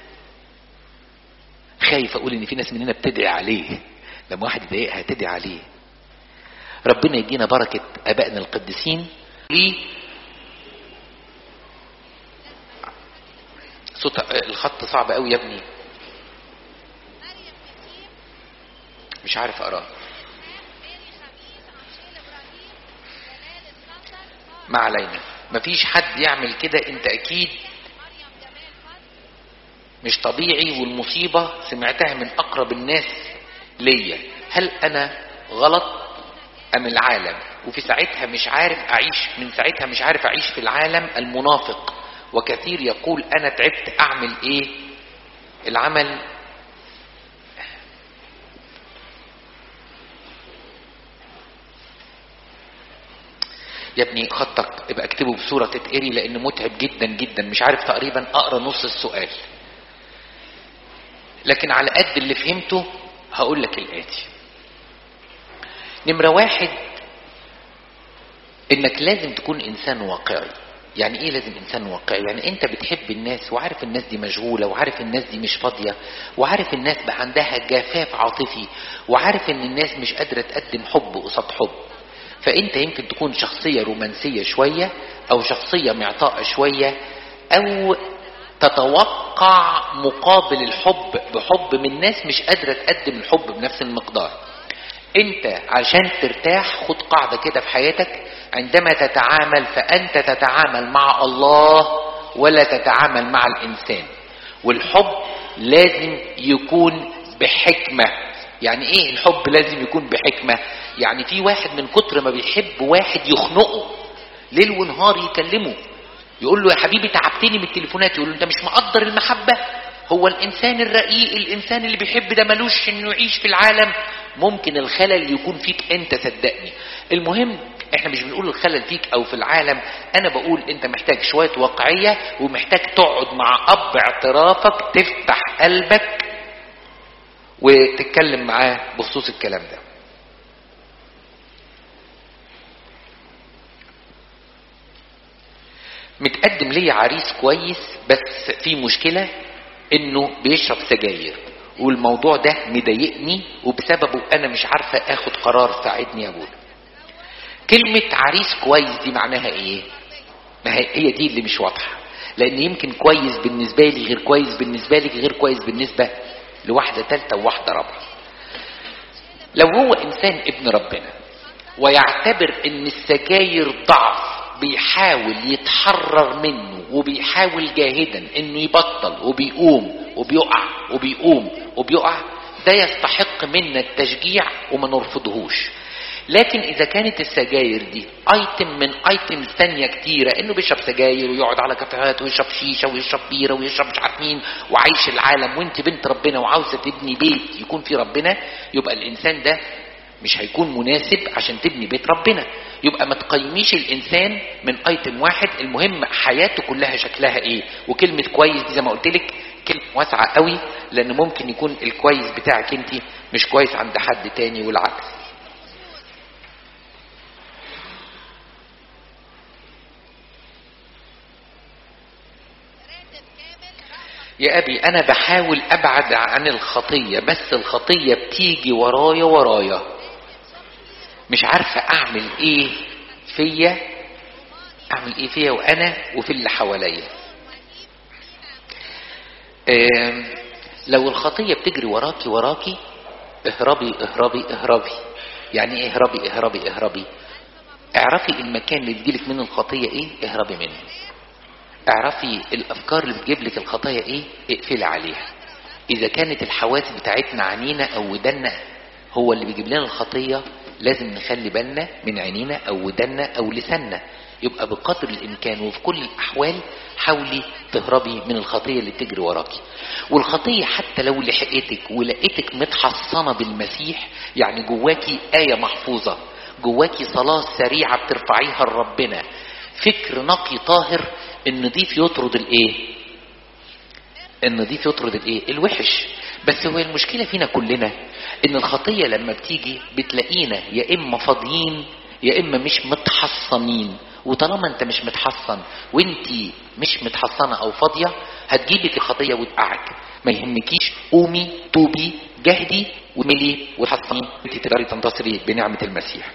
خايف اقول ان في ناس مننا بتدعي عليه لما واحد يضايقها تدعي عليه ربنا يدينا بركة ابائنا القديسين ليه صوت الخط صعب قوي يا ابني مش عارف اقراه ما علينا مفيش حد يعمل كده انت اكيد مش طبيعي والمصيبة سمعتها من اقرب الناس ليا هل انا غلط ام العالم وفي ساعتها مش عارف اعيش من ساعتها مش عارف اعيش في العالم المنافق وكثير يقول انا تعبت اعمل ايه العمل يا ابني خطك ابقى اكتبه بصورة تتقري لانه متعب جدا جدا مش عارف تقريبا اقرا نص السؤال لكن على قد اللي فهمته هقول لك الاتي نمرة واحد انك لازم تكون انسان واقعي يعني ايه لازم انسان واقعي يعني انت بتحب الناس وعارف الناس دي مشغولة وعارف الناس دي مش فاضية وعارف الناس بقى عندها جفاف عاطفي وعارف ان الناس مش قادرة تقدم حب قصاد حب فانت يمكن تكون شخصية رومانسية شوية او شخصية معطاءة شوية او تتوقع مقابل الحب بحب من ناس مش قادرة تقدم الحب بنفس المقدار انت عشان ترتاح خد قاعدة كده في حياتك عندما تتعامل فانت تتعامل مع الله ولا تتعامل مع الانسان والحب لازم يكون بحكمة يعني ايه الحب لازم يكون بحكمة يعني في واحد من كتر ما بيحب واحد يخنقه ليل ونهار يكلمه يقول له يا حبيبي تعبتني من التليفونات يقول له انت مش مقدر المحبة هو الانسان الرقيق الانسان اللي بيحب ده ملوش انه يعيش في العالم ممكن الخلل يكون فيك انت صدقني المهم احنا مش بنقول الخلل فيك او في العالم انا بقول انت محتاج شوية واقعية ومحتاج تقعد مع اب اعترافك تفتح قلبك وتتكلم معاه بخصوص الكلام ده متقدم لي عريس كويس بس في مشكلة انه بيشرب سجاير والموضوع ده مضايقني وبسببه انا مش عارفة اخد قرار ساعدني يا ابونا كلمة عريس كويس دي معناها ايه ما هي هي دي اللي مش واضحة لان يمكن كويس بالنسبة لي غير كويس بالنسبة لك غير كويس بالنسبة لواحدة تالتة وواحدة رابعة لو هو انسان ابن ربنا ويعتبر ان السجاير ضعف بيحاول يتحرر منه وبيحاول جاهدا انه يبطل وبيقوم وبيقع وبيقوم وبيقع ده يستحق منا التشجيع وما نرفضهوش لكن اذا كانت السجاير دي ايتم من ايتمز تانية كتيرة انه بيشرب سجاير ويقعد على كافيهات ويشرب شيشة ويشرب بيرة ويشرب مش عارف مين وعايش العالم وانت بنت ربنا وعاوزة تبني بيت يكون فيه ربنا يبقى الانسان ده مش هيكون مناسب عشان تبني بيت ربنا يبقى ما تقيميش الانسان من ايتم واحد المهم حياته كلها شكلها ايه وكلمة كويس دي زي ما قلت لك كلمة واسعة قوي لان ممكن يكون الكويس بتاعك انت مش كويس عند حد تاني والعكس يا ابي انا بحاول ابعد عن الخطية بس الخطية بتيجي ورايا ورايا مش عارفة اعمل ايه فيا اعمل ايه فيا وانا وفي اللي حواليا لو الخطية بتجري وراكي وراكي اهربي اهربي اهربي يعني ايه اهربي اهربي اهربي اعرفي المكان اللي بيجيلك منه الخطية ايه اهربي منه اعرفي الافكار اللي بتجيب لك الخطايا ايه اقفلي عليها اذا كانت الحواس بتاعتنا عنينا او ودنا هو اللي بيجيب لنا الخطية لازم نخلي بالنا من عينينا او ودنا او لساننا يبقى بقدر الامكان وفي كل الاحوال حاولي تهربي من الخطية اللي بتجري وراكي والخطية حتى لو لحقتك ولقيتك متحصنة بالمسيح يعني جواكي آية محفوظة جواكي صلاة سريعة بترفعيها لربنا فكر نقي طاهر النضيف يطرد الايه النضيف يطرد الايه الوحش بس هو المشكلة فينا كلنا ان الخطية لما بتيجي بتلاقينا يا اما فاضيين يا اما مش متحصنين وطالما انت مش متحصن وانت مش متحصنة او فاضية هتجيبك الخطية وتقعك ما يهمكيش قومي توبي جهدي وملي وتحصني انت تقدري تنتصري بنعمة المسيح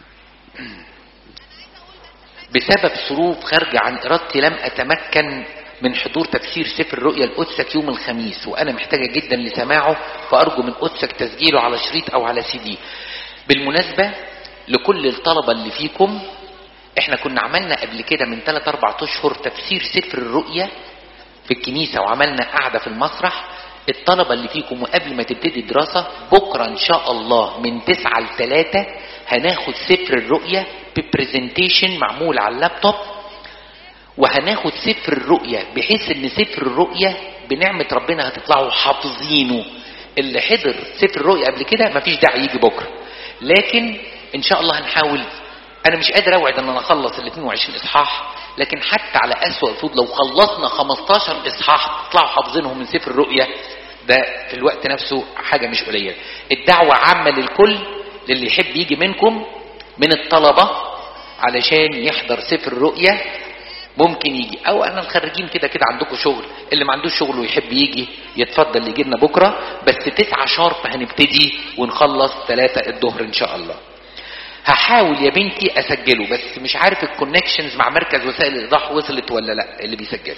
بسبب ظروف خارجة عن إرادتي لم أتمكن من حضور تفسير سفر الرؤيا لقدسك يوم الخميس وانا محتاجه جدا لسماعه فارجو من قدسك تسجيله على شريط او على سي دي بالمناسبه لكل الطلبه اللي فيكم احنا كنا عملنا قبل كده من 3 4 اشهر تفسير سفر الرؤيا في الكنيسه وعملنا قعده في المسرح الطلبه اللي فيكم وقبل ما تبتدي الدراسه بكره ان شاء الله من 9 ل 3 هناخد سفر الرؤيا ببرزنتيشن معمول على اللابتوب وهناخد سفر الرؤيا بحيث ان سفر الرؤيا بنعمة ربنا هتطلعوا حافظينه اللي حضر سفر الرؤيا قبل كده مفيش داعي يجي بكرة لكن ان شاء الله هنحاول انا مش قادر اوعد ان انا اخلص ال 22 اصحاح لكن حتى على اسوأ الفروض لو خلصنا 15 اصحاح تطلعوا حافظينهم من سفر الرؤيا ده في الوقت نفسه حاجة مش قليلة الدعوة عامة للكل للي يحب يجي منكم من الطلبة علشان يحضر سفر الرؤيا ممكن يجي او انا الخريجين كده كده عندكم شغل اللي ما عندوش شغل ويحب يجي يتفضل يجي لنا بكره بس تسعة شارب هنبتدي ونخلص ثلاثة الظهر ان شاء الله هحاول يا بنتي اسجله بس مش عارف الكونكشنز مع مركز وسائل الايضاح وصلت ولا لا اللي بيسجله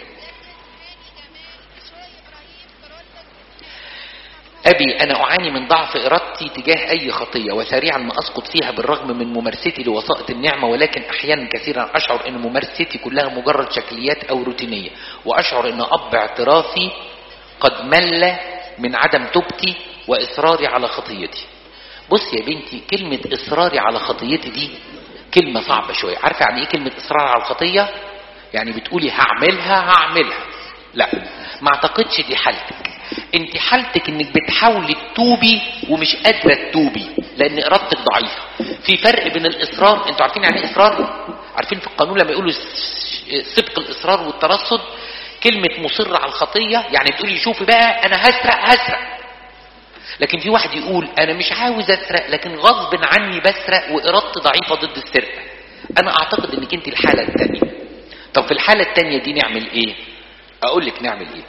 أبي أنا أعاني من ضعف إرادتي تجاه أي خطية وسريعا ما أسقط فيها بالرغم من ممارستي لوسائط النعمة ولكن أحيانا كثيرا أشعر أن ممارستي كلها مجرد شكليات أو روتينية وأشعر أن أب اعترافي قد مل من عدم توبتي وإصراري على خطيتي بص يا بنتي كلمة إصراري على خطيتي دي كلمة صعبة شوية عارفة يعني إيه كلمة إصرار على الخطية يعني بتقولي هعملها هعملها لا ما اعتقدش دي حالتك انت حالتك انك بتحاولي تتوبي ومش قادره تتوبي لان ارادتك ضعيفه في فرق بين الاصرار انتوا عارفين يعني ايه اصرار عارفين في القانون لما يقولوا سبق الاصرار والترصد كلمه مصر على الخطيه يعني بتقولي شوفي بقى انا هسرق هسرق لكن في واحد يقول انا مش عاوز اسرق لكن غصب عني بسرق وارادتي ضعيفه ضد السرقه انا اعتقد انك انت الحاله الثانيه طب في الحاله الثانيه دي نعمل ايه اقول لك نعمل ايه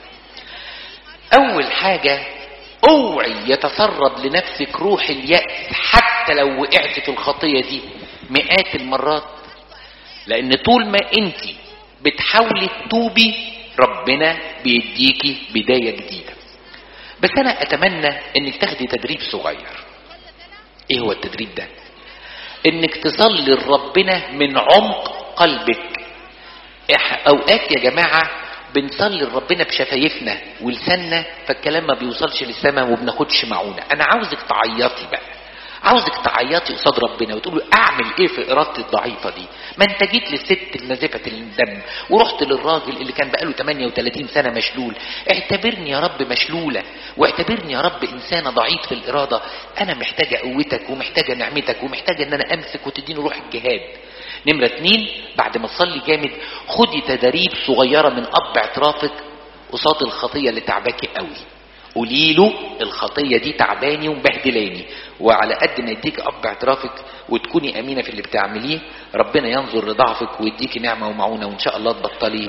اول حاجة اوعي يتسرب لنفسك روح اليأس حتى لو وقعت في الخطية دي مئات المرات لان طول ما انت بتحاولي تتوبي ربنا بيديكي بداية جديدة بس انا اتمنى انك تاخدي تدريب صغير ايه هو التدريب ده انك تصلي لربنا من عمق قلبك اوقات يا جماعه بنصلي لربنا بشفايفنا ولساننا فالكلام ما بيوصلش للسماء وما بناخدش معونه انا عاوزك تعيطي بقى عاوزك تعيطي قصاد ربنا وتقول له اعمل ايه في ارادتي الضعيفه دي ما انت جيت للست النازفه الدم ورحت للراجل اللي كان بقاله 38 سنه مشلول اعتبرني يا رب مشلوله واعتبرني يا رب انسانه ضعيف في الاراده انا محتاجه قوتك ومحتاجه نعمتك ومحتاجه ان انا امسك وتديني روح الجهاد نمرة اتنين بعد ما تصلي جامد خدي تدريب صغيرة من أب اعترافك قصاد الخطية اللي تعباكي قوي قولي له الخطية دي تعباني ومبهدلاني وعلى قد ما يديك أب اعترافك وتكوني أمينة في اللي بتعمليه ربنا ينظر لضعفك ويديكي نعمة ومعونة وإن شاء الله تبطلي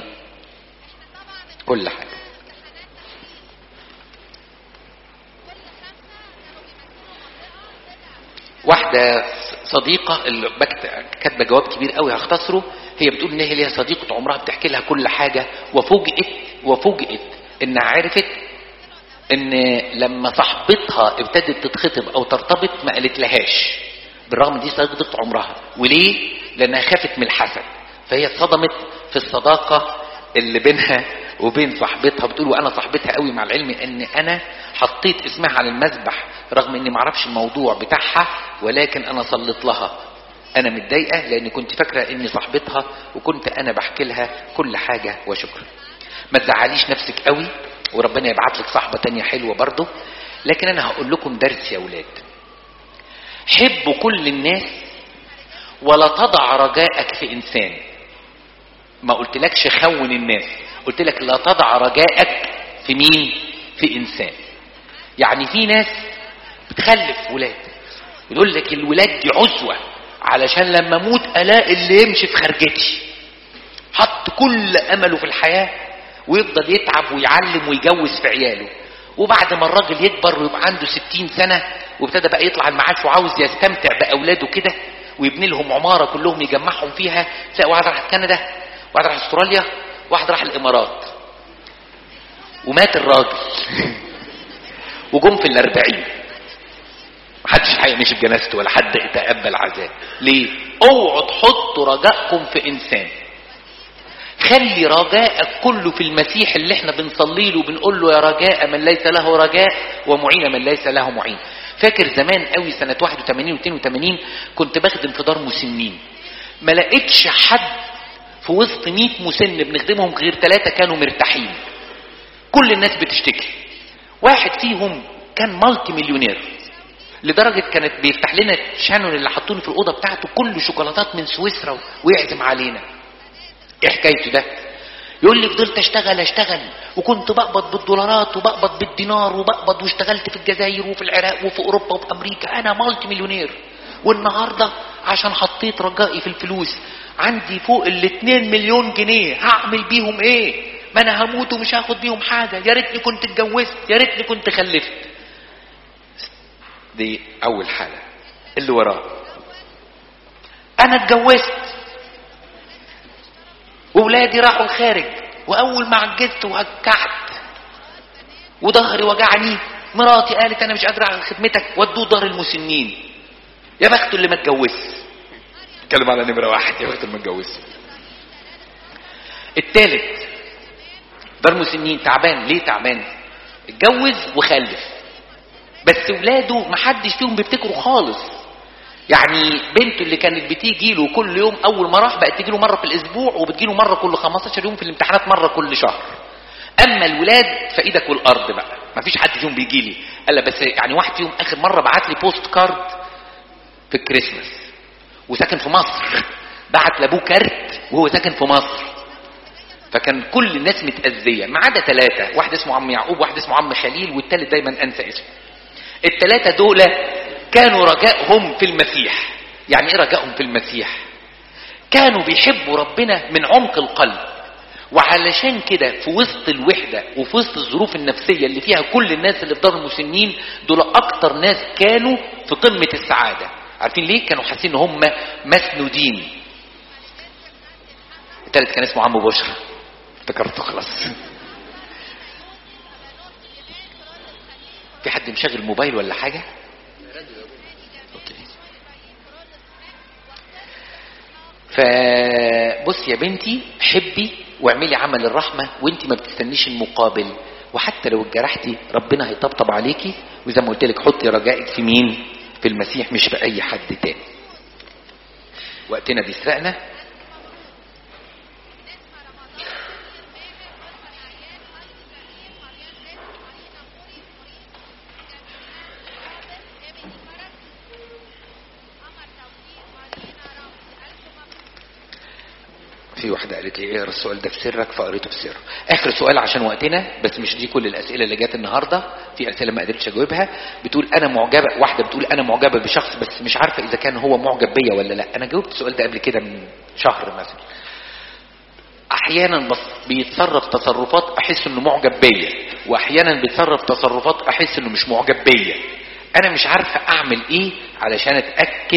كل حاجة واحدة صديقة اللي كاتبة جواب كبير قوي هختصره هي بتقول ان هي ليها صديقة عمرها بتحكي لها كل حاجة وفوجئت وفوجئت انها عرفت ان لما صاحبتها ابتدت تتخطب او ترتبط ما قالت لهاش بالرغم دي صديقة عمرها وليه لانها خافت من الحسد فهي اتصدمت في الصداقة اللي بينها وبين صاحبتها بتقول وانا صاحبتها قوي مع العلم ان انا حطيت اسمها على المذبح رغم اني معرفش الموضوع بتاعها ولكن انا صليت لها انا متضايقه لاني كنت فاكره اني صاحبتها وكنت انا بحكي لها كل حاجه وشكرا ما تزعليش نفسك قوي وربنا يبعت لك صاحبه تانية حلوه برضه لكن انا هقول لكم درس يا اولاد حبوا كل الناس ولا تضع رجاءك في انسان ما قلتلكش خون الناس قلت لك لا تضع رجاءك في مين في انسان يعني في ناس بتخلف ولاد يقول لك الولاد دي عزوة علشان لما اموت الاقي اللي يمشي في خرجتي حط كل امله في الحياة ويفضل يتعب ويعلم ويجوز في عياله وبعد ما الراجل يكبر ويبقى عنده ستين سنة وابتدى بقى يطلع المعاش وعاوز يستمتع بأولاده كده ويبني لهم عمارة كلهم يجمعهم فيها تلاقي واحد راح كندا واحد راح استراليا واحد راح الامارات ومات الراجل وجم في الاربعين محدش الحقيقة مشي بجنازته ولا حد يتقبل عذاب ليه اوعوا تحطوا رجائكم في انسان خلي رجاءك كله في المسيح اللي احنا بنصلي له وبنقول له يا رجاء من ليس له رجاء ومعين من ليس له معين فاكر زمان قوي سنة 81 و82 كنت بخدم في دار مسنين ما لقيتش حد في وسط 100 مسن بنخدمهم غير ثلاثة كانوا مرتاحين كل الناس بتشتكي واحد فيهم كان مالتي مليونير لدرجة كانت بيفتح لنا شانون اللي حطوني في الأوضة بتاعته كله شوكولاتات من سويسرا ويعزم علينا ايه حكايته ده يقول لي فضلت اشتغل اشتغل وكنت بقبض بالدولارات وبقبض بالدينار وبقبض واشتغلت في الجزائر وفي العراق وفي اوروبا وفي امريكا انا مالتي مليونير والنهارده عشان حطيت رجائي في الفلوس عندي فوق ال 2 مليون جنيه هعمل بيهم ايه ما انا هموت ومش هاخد بيهم حاجه يا ريتني كنت اتجوزت يا ريتني كنت خلفت دي اول حاله اللي وراه انا اتجوزت وولادي راحوا الخارج واول ما عجزت وهكعت وظهري وجعني مراتي قالت انا مش قادره على خدمتك ودوه دار المسنين يا بخته اللي ما اتجوزش اتكلم على نمره واحد يا بخته اللي ما اتجوزش التالت دار مسنين تعبان ليه تعبان اتجوز وخلف بس ولاده محدش فيهم بيفتكروا خالص يعني بنته اللي كانت بتيجي له كل يوم اول ما راح بقت تيجي له مره في الاسبوع وبتجي له مره كل 15 يوم في الامتحانات مره كل شهر اما الولاد فايدك والارض بقى ما فيش حد فيهم بيجي لي قال بس يعني واحد فيهم اخر مره بعت لي بوست كارد في الكريسماس وساكن في مصر بعت لابوه كارت وهو ساكن في مصر فكان كل الناس متأذية ما عدا ثلاثة واحد اسمه عم يعقوب واحد اسمه عم خليل والتالت دايما انسى اسمه الثلاثة دول كانوا رجائهم في المسيح يعني ايه رجائهم في المسيح كانوا بيحبوا ربنا من عمق القلب وعلشان كده في وسط الوحدة وفي وسط الظروف النفسية اللي فيها كل الناس اللي في دار المسنين دول اكتر ناس كانوا في قمة السعادة عارفين ليه كانوا حاسين ان هم مسنودين التالت كان اسمه عم بشرى افتكرته خلاص في حد مشغل موبايل ولا حاجة أوكي. فبص يا بنتي حبي واعملي عمل الرحمة وانت ما بتستنيش المقابل وحتى لو اتجرحتي ربنا هيطبطب عليكي وزي ما قلت لك حطي رجائك في مين في المسيح مش في اي حد تاني وقتنا بيسرقنا في واحدة قالت لي اقرا السؤال ده في سرك فقريته في سر اخر سؤال عشان وقتنا بس مش دي كل الاسئله اللي جت النهارده في اسئله ما قدرتش اجاوبها بتقول انا معجبه واحده بتقول انا معجبه بشخص بس مش عارفه اذا كان هو معجب بيا ولا لا انا جاوبت السؤال ده قبل كده من شهر مثلا احيانا بس بيتصرف تصرفات احس انه معجب بيا واحيانا بيتصرف تصرفات احس انه مش معجب بيا انا مش عارفه اعمل ايه علشان اتاكد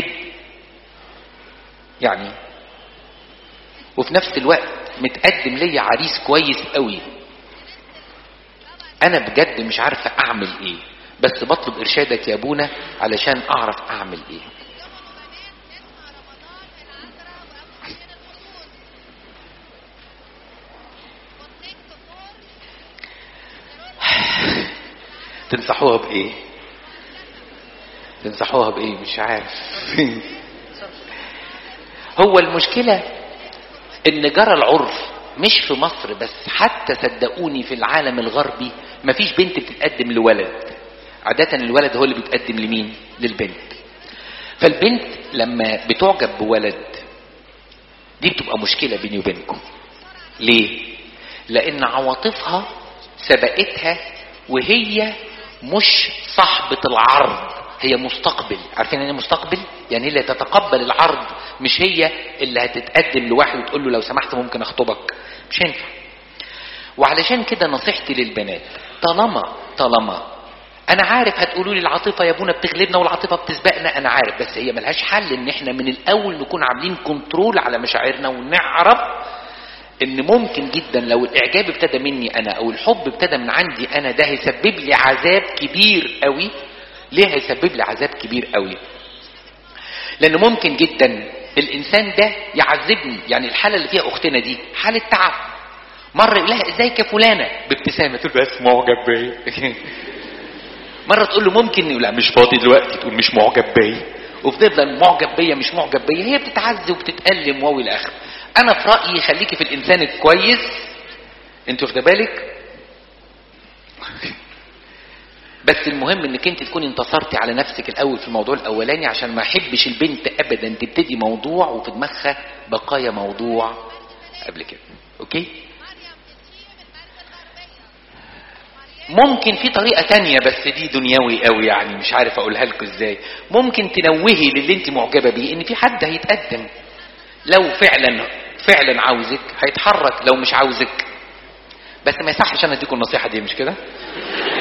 يعني وفي نفس الوقت متقدم ليا عريس كويس قوي انا بجد مش عارفه اعمل ايه بس بطلب ارشادك يا ابونا علشان اعرف اعمل ايه تنصحوها بايه تنصحوها بايه مش عارف هو المشكله ان جرى العرف مش في مصر بس حتى صدقوني في العالم الغربي مفيش بنت بتتقدم لولد عادة الولد هو اللي بيتقدم لمين للبنت فالبنت لما بتعجب بولد دي بتبقى مشكلة بيني وبينكم ليه لان عواطفها سبقتها وهي مش صاحبة العرض هي مستقبل عارفين يعني مستقبل يعني هي اللي تتقبل العرض مش هي اللي هتتقدم لواحد وتقول له لو سمحت ممكن اخطبك مش هينفع وعلشان كده نصيحتي للبنات طالما طالما انا عارف هتقولوا لي العاطفه يا ابونا بتغلبنا والعاطفه بتسبقنا انا عارف بس هي ملهاش حل ان احنا من الاول نكون عاملين كنترول على مشاعرنا ونعرف ان ممكن جدا لو الاعجاب ابتدى مني انا او الحب ابتدى من عندي انا ده هيسبب لي عذاب كبير قوي ليه هيسبب لي عذاب كبير قوي لان ممكن جدا الانسان ده يعذبني يعني الحاله اللي فيها اختنا دي حاله تعب مره يقول لها ازيك يا فلانه بابتسامه تقول بس معجب بيا مره تقول له ممكن يقول لا مش فاضي دلوقتي تقول مش معجب بيا وبتفضل معجب بيا مش معجب بيا هي بتتعذب وبتتألم واو الى اخره انا في رايي خليكي في الانسان الكويس انت واخده بالك بس المهم انك انت تكوني انتصرتي على نفسك الاول في الموضوع الاولاني عشان ما احبش البنت ابدا تبتدي موضوع وفي دماغها بقايا موضوع قبل كده اوكي ممكن في طريقة تانية بس دي دنيوي قوي يعني مش عارف اقولها لكم ازاي ممكن تنوهي للي انت معجبة بيه ان في حد هيتقدم لو فعلا فعلا عاوزك هيتحرك لو مش عاوزك بس ما يصحش انا اديكم النصيحة دي مش كده